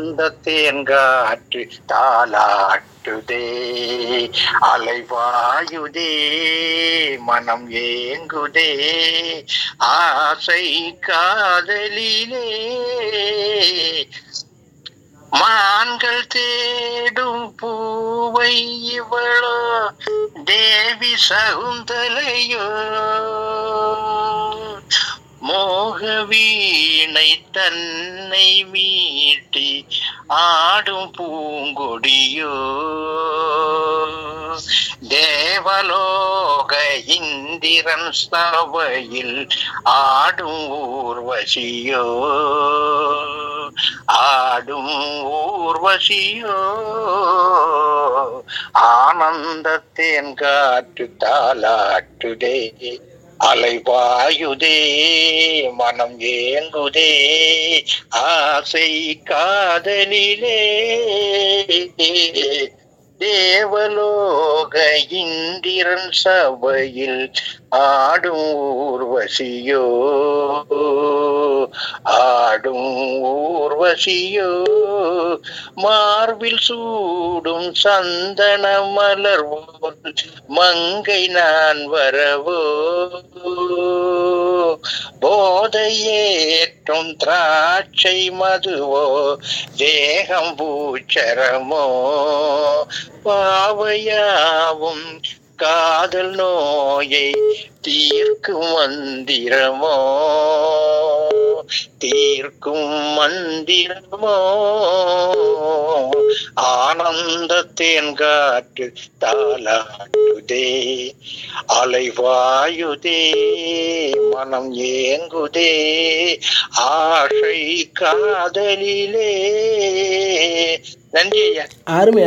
இந்த தேன்காற்று தாலாட்டுதே அலைவாயுதே மனம் ஏங்குதே ஆசை காதலிலே மான்கள் தேடும் பூவை இவளோ தேவி சகுந்தலையோ மோக வீணை தன்னை மீட்டி ஆடும் பூங்கொடியோ தேவலோக இந்திரன் சபையில் ஆடும் ஊர்வசியோ ஆடும் ஊர்வசியோ ஆனந்தத்தேன் காற்று தாலாட்டுதே அலைவாயுதே மனம் ஏங்குதே ஆசை காதலிலே தேவலோக இந்திரன் சபையில் ஆடும் ஊர்வசியோ ஆடும் ஊர்வசியோ மார்பில் சூடும் சந்தன மலர்வோல் மங்கை நான் வரவோ போதையேற்றும் திராட்சை மதுவோ தேகம் பூச்சரமோ பாவையாவும் காதல் நோயை தீர்க்கும் மந்திரமோ தீர்க்கும் மந்திரமோ ஆனந்த தேன்காற்று தாலாட்டுதே அலைவாயுதே மனம் ஏங்குதே ஆசை காதலிலே நன்றி ஐயா அருமை